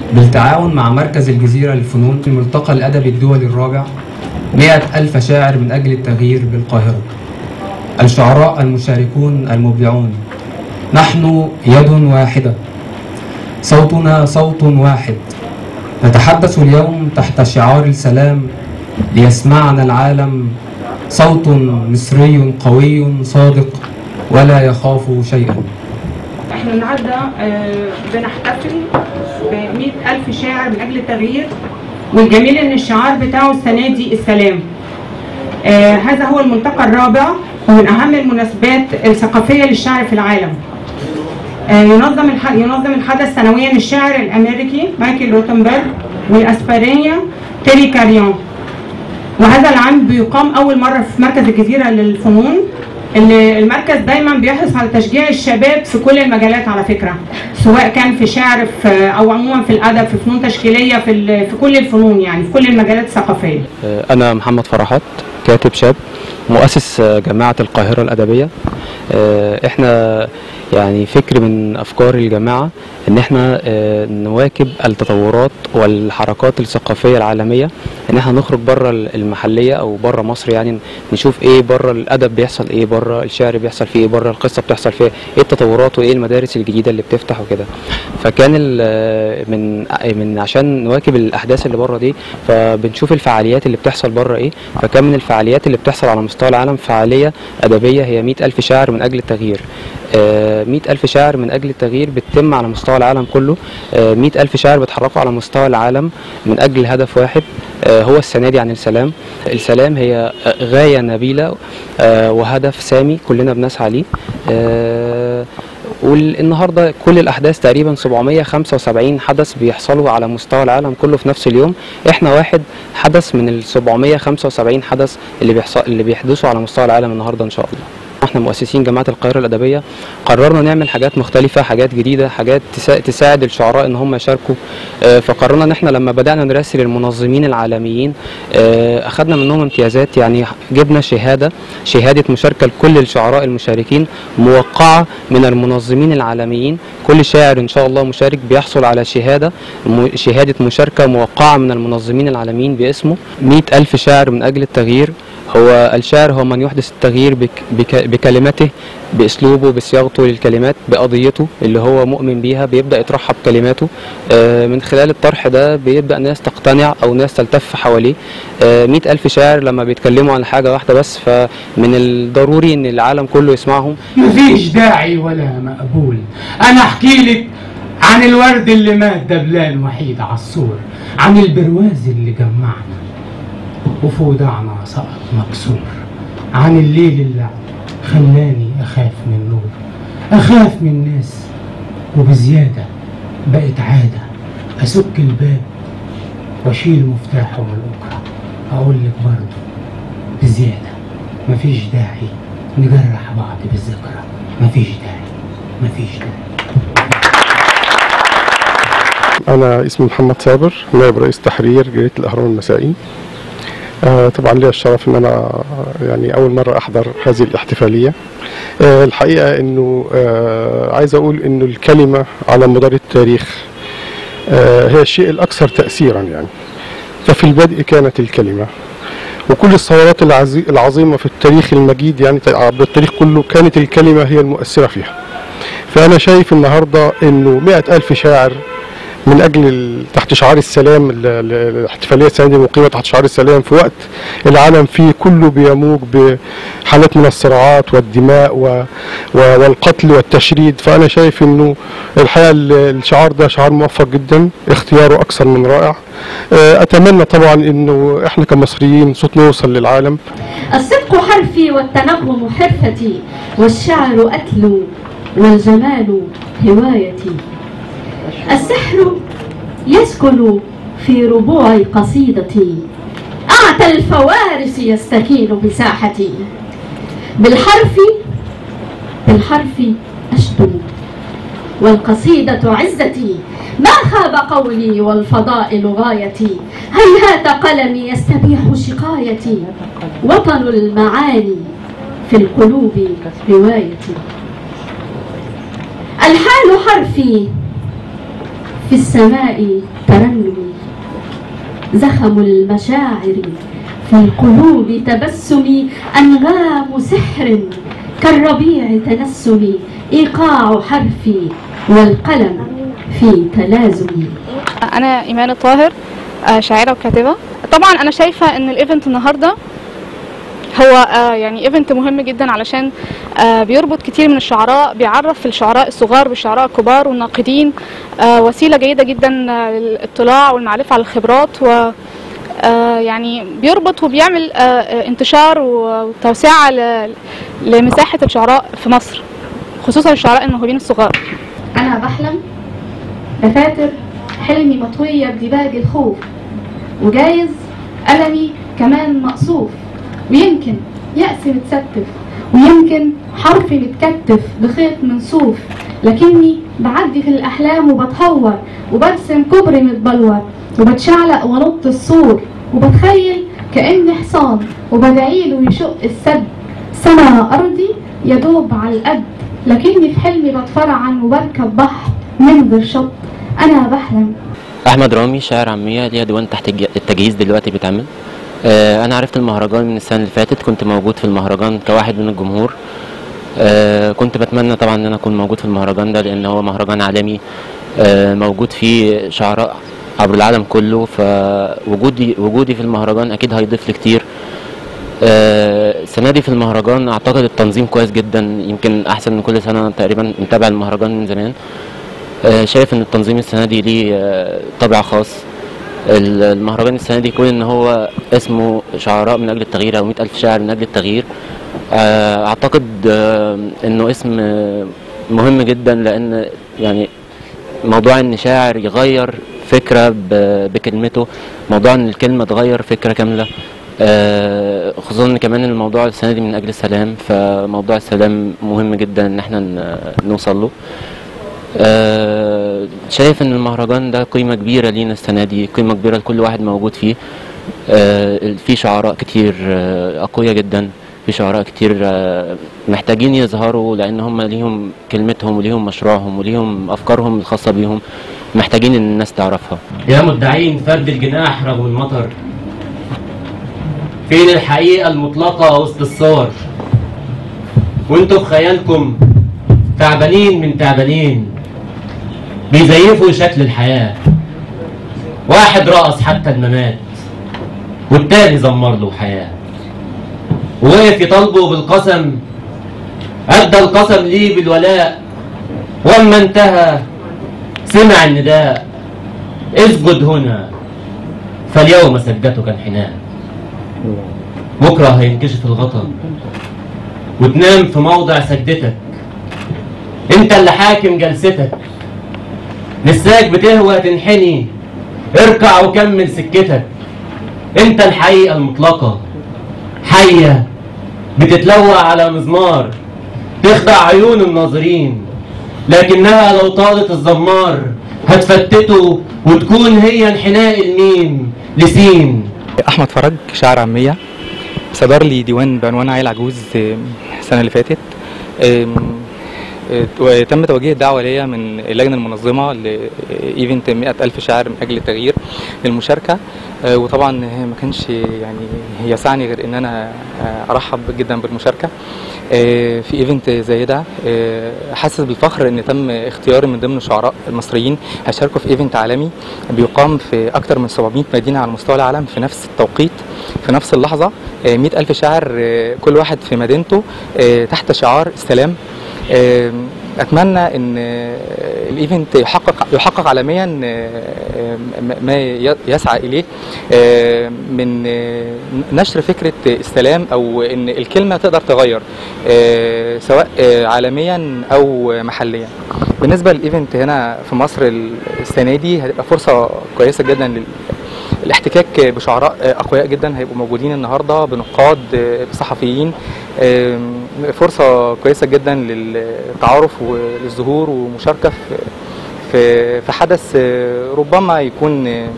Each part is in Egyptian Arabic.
بالتعاون مع مركز الجزيرة للفنون الملتقى الأدبي الدولي الرابع مئة ألف شاعر من أجل التغيير بالقاهرة الشعراء المشاركون المبدعون نحن يد واحدة صوتنا صوت واحد نتحدث اليوم تحت شعار السلام ليسمعنا العالم صوت مصري قوي صادق ولا يخاف شيئا احنا النهارده آه، بنحتفل ب ألف شاعر من أجل التغيير والجميل إن الشعار بتاعه السنة دي السلام. آه، هذا هو الملتقى الرابع ومن أهم المناسبات الثقافية للشعر في العالم. آه، ينظم الح... ينظم الحدث سنويا الشاعر الأمريكي مايكل روتنبرغ والأسبانية تيري كاريون. وهذا العام بيقام أول مرة في مركز الجزيرة للفنون ان المركز دايما بيحرص على تشجيع الشباب في كل المجالات على فكره سواء كان في شعر في او عموما في الادب في فنون تشكيليه في ال- في كل الفنون يعني في كل المجالات الثقافيه أنا محمد فرحات كاتب شاب مؤسس جماعة القاهرة الأدبية إحنا يعني فكر من أفكار الجماعة إن إحنا نواكب التطورات والحركات الثقافية العالمية إن إحنا نخرج بره المحلية أو بره مصر يعني نشوف إيه بره الأدب بيحصل إيه بره الشعر بيحصل فيه إيه بره القصة بتحصل فيه إيه التطورات وإيه المدارس الجديدة اللي بتفتح وكده فكان ال- من من عشان نواكب الأحداث اللي بره دي فبنشوف الفعاليات اللي بتحصل بره إيه فكان من الفعاليات اللي بتحصل على مستوى العالم فعالية أدبية هي 100 ألف شاعر من أجل التغيير آه، 100 ألف شاعر من أجل التغيير بتتم على مستوى العالم كله آه، 100 ألف شاعر بيتحركوا على مستوى العالم من أجل هدف واحد آه، هو السنة دي عن السلام السلام هي آه، غاية نبيلة آه، وهدف سامي كلنا بنسعى ليه آه، والنهارده كل الاحداث تقريبا 775 حدث بيحصلوا على مستوى العالم كله في نفس اليوم احنا واحد حدث من ال 775 حدث اللي بيحصل اللي بيحدثوا على مستوى العالم النهارده ان شاء الله احنا مؤسسين جماعه القاهره الادبيه قررنا نعمل حاجات مختلفه حاجات جديده حاجات تسا- تساعد الشعراء ان هم يشاركوا آه، فقررنا ان احنا لما بدانا نراسل المنظمين العالميين آه، اخذنا منهم امتيازات يعني جبنا شهاده شهاده مشاركه لكل الشعراء المشاركين موقعه من المنظمين العالميين كل شاعر ان شاء الله مشارك بيحصل على شهاده م- شهاده مشاركه موقعه من المنظمين العالميين باسمه 100 ألف شاعر من أجل التغيير هو الشاعر هو من يحدث التغيير بك بك بكلمته باسلوبه بصياغته للكلمات بقضيته اللي هو مؤمن بيها بيبدا يطرحها بكلماته آه، من خلال الطرح ده بيبدا ناس تقتنع او ناس تلتف حواليه آه، مئة ألف شاعر لما بيتكلموا عن حاجة واحدة بس فمن الضروري ان العالم كله يسمعهم مفيش داعي ولا مقبول انا احكي لك عن الورد اللي مات دبلان وحيد عالسور عن البرواز اللي جمعنا وفي وداعنا سقط مكسور عن الليل اللي خلاني اخاف من النور اخاف من الناس وبزيادة بقت عادة اسك الباب واشيل مفتاحه من الاكرة اقول لك برضه بزيادة مفيش داعي نجرح بعض بالذكرى مفيش داعي مفيش داعي أنا اسمي محمد صابر نائب رئيس تحرير جريدة الأهرام المسائي آه طبعا لي الشرف ان انا يعني اول مره احضر هذه الاحتفاليه آه الحقيقه انه آه عايز اقول انه الكلمه على مدار التاريخ آه هي الشيء الاكثر تاثيرا يعني ففي البدء كانت الكلمه وكل الثورات العزي- العظيمه في التاريخ المجيد يعني عبر التاريخ كله كانت الكلمه هي المؤثره فيها فانا شايف النهارده انه مئة الف شاعر من اجل ال- تحت شعار السلام ال- ال- الاحتفاليه السنه دي مقيمه تحت شعار السلام في وقت العالم فيه كله بيموج بحالات من الصراعات والدماء و و والقتل والتشريد فانا شايف انه الحقيقه ال- الشعار ده شعار موفق جدا اختياره اكثر من رائع آه، اتمنى طبعا انه احنا كمصريين صوتنا يوصل للعالم الصدق حرفي والتنغم حرفتي والشعر أكل والجمال هوايتي السحر يسكن في ربوع قصيدتي أعتى الفوارس يستكين بساحتي بالحرف بالحرف أشتم والقصيدة عزتي ما خاب قولي والفضائل غايتي هيهات قلمي يستبيح شقايتي وطن المعاني في القلوب روايتي الحال حرفي في السماء ترنمي زخم المشاعر في القلوب تبسمي أنغام سحر كالربيع تنسمي إيقاع حرفي والقلم في تلازمي انا ايمان الطاهر آه، شاعره وكاتبه طبعا انا شايفه ان الايفنت النهارده هو آه، يعني ايفنت مهم جدا علشان آه، بيربط كتير من الشعراء بيعرف الشعراء الصغار بالشعراء الكبار والناقدين آه، وسيله جيده جدا آه، للاطلاع والمعرفه على الخبرات و آه، يعني بيربط وبيعمل آه، آه، انتشار وتوسعه ل- لمساحه الشعراء في مصر خصوصا الشعراء الموهوبين الصغار أنا بحلم دفاتر حلمي مطوية بديباج الخوف وجايز ألمي كمان مقصوف ويمكن يأسي متستف ويمكن حرفي متكتف بخيط من صوف لكني بعدي في الأحلام وبتهور وبرسم كوبري متبلور وبتشعلق ونط السور وبتخيل كأني حصان وبدعيله يشق السد سما أرضي يدوب على القد لكني في حلمي بتفرعن وبركب بحر من غير شط أنا بحلم احمد رامي شاعر عاميه ليها ديوان تحت الج- التجهيز دلوقتي بيتعمل آه، انا عرفت المهرجان من السنه اللي فاتت كنت موجود في المهرجان كواحد من الجمهور آه، كنت بتمنى طبعا ان انا اكون موجود في المهرجان ده لان هو مهرجان عالمي آه، موجود فيه شعراء عبر العالم كله فوجودي وجودي في المهرجان اكيد هيضيف لي كتير آه، السنه دي في المهرجان اعتقد التنظيم كويس جدا يمكن احسن من كل سنه تقريبا متابع المهرجان من زمان آه، شايف ان التنظيم السنه دي ليه آه، طابع خاص ال- المهرجان السنه دي كون ان هو اسمه شعراء من اجل التغيير او مئة الف شاعر من اجل التغيير آه، اعتقد آه، انه اسم آه، مهم جدا لان يعني موضوع ان شاعر يغير فكره ب- بكلمته موضوع ان الكلمه تغير فكره كامله آه، خصوصا ان كمان الموضوع السنه دي من اجل السلام فموضوع السلام مهم جدا ان احنا ن- نوصل له آه، شايف ان المهرجان ده قيمه كبيره لينا السنه دي قيمه كبيره لكل واحد موجود فيه آه، في شعراء كتير آه، اقوياء جدا في شعراء كتير آه، محتاجين يظهروا لان هم ليهم كلمتهم وليهم مشروعهم وليهم افكارهم الخاصه بيهم محتاجين ان الناس تعرفها يا مدعين فرد الجناح رغم المطر فين الحقيقة المطلقة وسط الصور وانتوا في خيالكم تعبانين من تعبانين بيزيفوا شكل الحياة واحد رقص حتى الممات والتاني زمر له حياة ووقف يطالبه بالقسم أدى القسم ليه بالولاء وأما انتهى سمع النداء اسجد هنا فاليوم سجدتك انحناء بكرة هينكشف الغطا وتنام في موضع سجدتك انت اللي حاكم جلستك لساك بتهوى تنحني اركع وكمل سكتك انت الحقيقة المطلقة حية بتتلوى على مزمار تخدع عيون الناظرين لكنها لو طالت الزمار هتفتته وتكون هي انحناء الميم لسين احمد فرج شاعر عاميه صدر لي ديوان بعنوان عيل عجوز آم، السنه اللي فاتت آم، آه، وتم توجيه الدعوه ليا من اللجنه المنظمه لايفنت 100 الف شاعر من اجل التغيير للمشاركه آه، وطبعا ما كانش يعني يسعني غير ان انا آه، ارحب جدا بالمشاركه آه، في ايفنت زي ده آه، حاسس بالفخر ان تم اختياري من ضمن الشعراء المصريين هيشاركوا في ايفنت عالمي بيقام في اكثر من 700 مدينه على مستوى العالم في نفس التوقيت في نفس اللحظه آه، 100 الف شاعر آه، كل واحد في مدينته آه، تحت شعار السلام آه، اتمنى ان آه، الايفنت يحقق يحقق عالميا آه، م- ما ي- يسعى اليه آه، من آه، نشر فكره السلام او ان الكلمه تقدر تغير آه، سواء آه، عالميا او محليا بالنسبه للايفنت هنا في مصر السنه دي هتبقى فرصه كويسه جدا لل الاحتكاك بشعراء اقوياء جدا هيبقوا موجودين النهارده بنقاد بصحفيين آم، فرصه كويسه جدا للتعارف وللظهور ومشاركه في في في حدث آه، ربما يكون آه،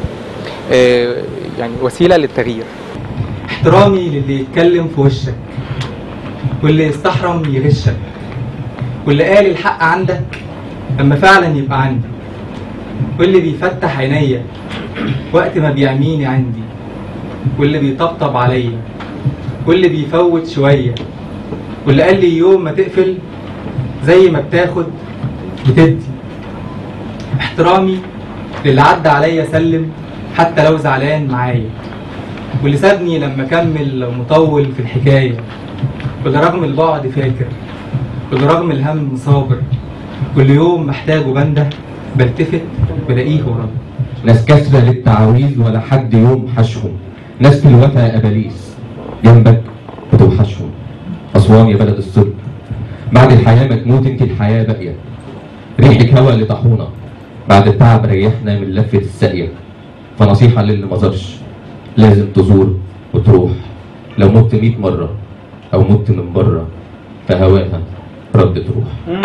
آه، يعني وسيله للتغيير احترامي للي يتكلم في وشك واللي يستحرم يغشك واللي قال الحق عندك لما فعلا يبقى عندي واللي بيفتح عينيا وقت ما بيعميني عندي واللي بيطبطب عليا واللي بيفوت شوية واللي قال لي يوم ما تقفل زي ما بتاخد بتدي احترامي للي عدى عليا سلم حتى لو زعلان معايا واللي سابني لما كمل لو مطول في الحكاية واللي رغم البعد فاكر واللي رغم الهم صابر كل يوم محتاجه بنده بلتفت بلاقيه ورايا ناس كسرة للتعاويذ ولا حد يوم حشهم ناس في الوفا يا أباليس جنبك بتوحشهم أسوان يا بلد الصدق بعد الحياة ما تموت انت الحياة باقية ريحك هوا اللي طحونا بعد التعب ريحنا من لفة الساقية فنصيحة للي ما زارش لازم تزور وتروح لو مت 100 مرة أو مت من بره فهواها رد تروح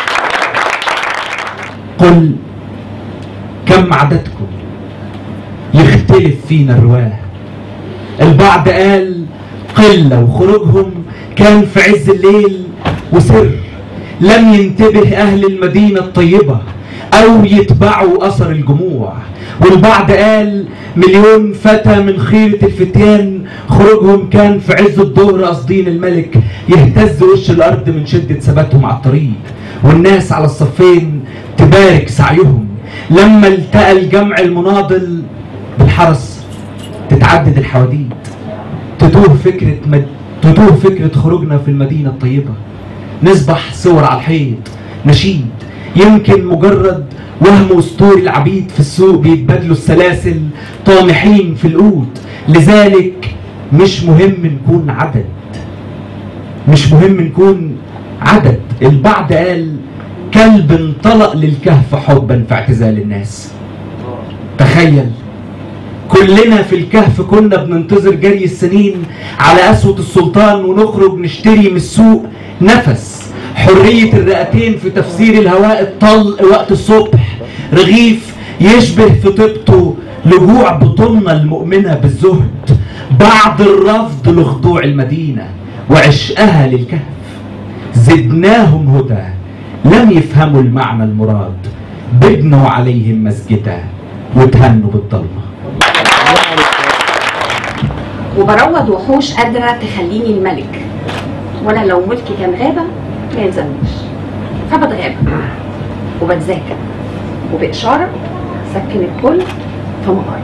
قل كم عددكم يختلف فينا الرواه البعض قال قلة وخروجهم كان في عز الليل وسر لم ينتبه أهل المدينة الطيبة أو يتبعوا أثر الجموع والبعض قال مليون فتى من خيرة الفتيان خروجهم كان في عز الظهر قاصدين الملك يهتز وش الأرض من شدة ثباتهم على الطريق والناس على الصفين تبارك سعيهم لما التقى الجمع المناضل بالحرس تتعدد الحواديت تتوه فكرة مد... تتوه فكرة خروجنا في المدينة الطيبة نصبح صور على الحيط نشيد يمكن مجرد وهم اسطوري العبيد في السوق بيتبادلوا السلاسل طامحين في القوت لذلك مش مهم نكون عدد مش مهم نكون عدد البعض قال كلب انطلق للكهف حبا في اعتزال الناس تخيل كلنا في الكهف كنا بننتظر جري السنين على قسوة السلطان ونخرج نشتري من السوق نفس حرية الرئتين في تفسير الهواء الطلق وقت الصبح رغيف يشبه في طيبته لجوع بطننا المؤمنة بالزهد بعد الرفض لخضوع المدينة وعشقها للكهف زدناهم هدى لم يفهموا المعنى المراد بنوا عليهم مسجدا وتهنوا بالضلمه وبروض وحوش قادرة تخليني الملك وأنا لو ملكي كان غابة ما يلزمنيش فبتغاب وبتذاكر وبإشارة سكن الكل في مقر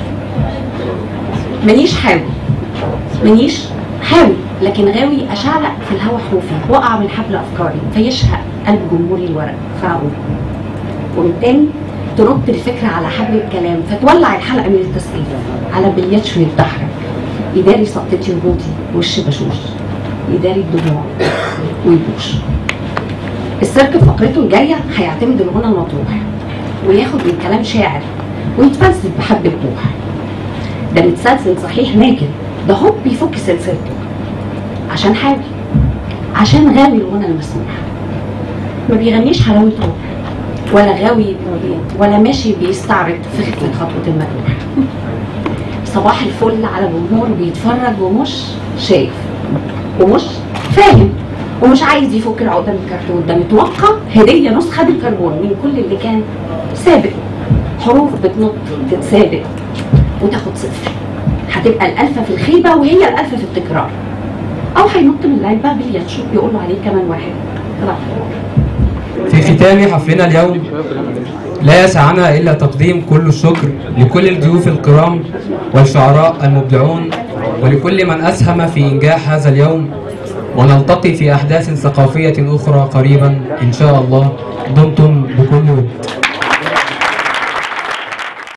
منيش حاوي منيش حاوي لكن غاوي أشعلق في الهوا حروفي وأقع من حبل أفكاري فيشهق قلب جمهوري الورق فأقول ومن تاني تنط الفكرة على حبل الكلام فتولع الحلقة من التسقيط على بلياتشو يتدحرج يداري سقطتي وجودي وش بشوش يداري الدموع ويبوش السيرك في فقرته الجاية هيعتمد الغنى المطروح وياخد من كلام شاعر ويتفلسف بحب الروح ده متسلسل صحيح ناجل ده هوب بيفك سلسلته عشان حاوي عشان غاوي الغنى المسموح ما بيغنيش حلاوة روح ولا غاوي ولا ماشي بيستعرض في خفة خطوة المدوح صباح الفل على جمهور بيتفرج ومش شايف ومش فاهم ومش عايز يفك العقده من الكرتون ده متوقع هديه نسخه بالكربون من كل اللي كان سابق حروف بتنط تتسابق وتاخد صفر هتبقى الالفه في الخيبه وهي الالفه في التكرار او هينط من العلبه بلياتشو يقولوا عليه كمان واحد طلع في ختام حفلنا اليوم لا يسعنا إلا تقديم كل الشكر لكل الضيوف الكرام والشعراء المبدعون ولكل من أسهم في إنجاح هذا اليوم ونلتقي في أحداث ثقافية أخرى قريبا إن شاء الله دمتم بكل ود